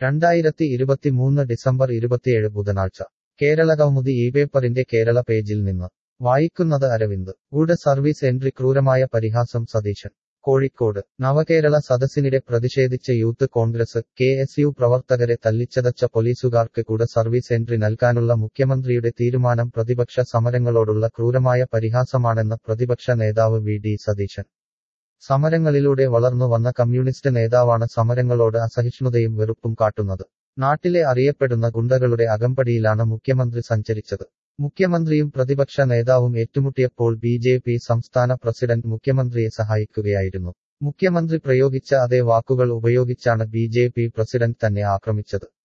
രണ്ടായിരത്തി ഇരുപത്തിമൂന്ന് ഡിസംബർ ഇരുപത്തിയേഴ് ബുധനാഴ്ച കേരളകൗമുദി ഈ പേപ്പറിന്റെ കേരള പേജിൽ നിന്ന് വായിക്കുന്നത് അരവിന്ദ് ഗുഡ് സർവീസ് എൻട്രി ക്രൂരമായ പരിഹാസം സതീശൻ കോഴിക്കോട് നവകേരള സദസ്സിനിടെ പ്രതിഷേധിച്ച youth congress K S U പ്രവർത്തകരെ തല്ലിച്ചതച്ച പോലീസുകാർക്ക് കൂടെ സർവീസ് എൻട്രി നൽകാനുള്ള മുഖ്യമന്ത്രിയുടെ തീരുമാനം പ്രതിപക്ഷ സമരങ്ങളോടുള്ള ക്രൂരമായ പരിഹാസമാണെന്ന് പ്രതിപക്ഷ നേതാവ് വി ഡി സതീശൻ സമരങ്ങളിലൂടെ വളർന്നു വന്ന കമ്മ്യൂണിസ്റ്റ് നേതാവാണ് സമരങ്ങളോട് അസഹിഷ്ണുതയും വെറുപ്പും കാട്ടുന്നത് നാട്ടിലെ അറിയപ്പെടുന്ന ഗുണ്ടകളുടെ അകമ്പടിയിലാണ് മുഖ്യമന്ത്രി സഞ്ചരിച്ചത് മുഖ്യമന്ത്രിയും പ്രതിപക്ഷ നേതാവും ഏറ്റുമുട്ടിയപ്പോൾ ബി ജെ പി സംസ്ഥാന പ്രസിഡന്റ് മുഖ്യമന്ത്രിയെ സഹായിക്കുകയായിരുന്നു മുഖ്യമന്ത്രി പ്രയോഗിച്ച അതേ വാക്കുകൾ ഉപയോഗിച്ചാണ് ബി ജെ പി പ്രസിഡന്റ് തന്നെ ആക്രമിച്ചത്